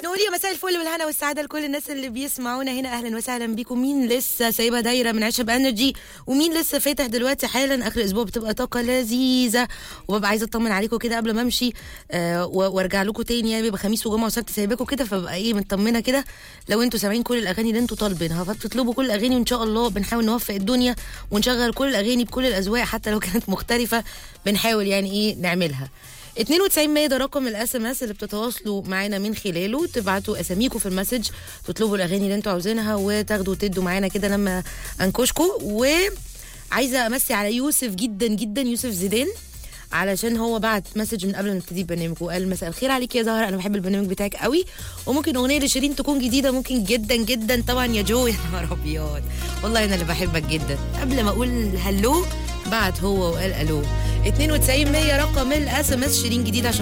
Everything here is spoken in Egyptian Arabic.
نقول يا مساء الفل والهنا والسعاده لكل الناس اللي بيسمعونا هنا اهلا وسهلا بيكم مين لسه سايبه دايره من عشب انرجي ومين لسه فاتح دلوقتي حالا اخر اسبوع بتبقى طاقه لذيذه وببقى عايزه اطمن عليكم كده قبل ما امشي آه و- وارجع لكم تاني يعني بيبقى خميس وجمعه وسبت سايباكم كده فببقى ايه مطمنه كده لو انتوا سامعين كل الاغاني اللي انتوا طالبينها فبتطلبوا كل الاغاني وان شاء الله بنحاول نوفق الدنيا ونشغل كل الاغاني بكل الاذواق حتى لو كانت مختلفه بنحاول يعني ايه نعملها 92 مية ده رقم الاس ام اس اللي بتتواصلوا معانا من خلاله تبعتوا اساميكم في المسج تطلبوا الاغاني اللي انتوا عاوزينها وتاخدوا وتدوا معانا كده لما انكشكم وعايزه امسي على يوسف جدا جدا يوسف زيدان علشان هو بعت مسج من قبل ما نبتدي البرنامج وقال مساء الخير عليك يا زهره انا بحب البرنامج بتاعك قوي وممكن اغنيه لشيرين تكون جديده ممكن جدا جدا طبعا يا جو يا نهار ابيض والله انا اللي بحبك جدا قبل ما اقول هلو بعت هو وقال الو 92 100 رقم الاس ام اس شيرين جديد عشان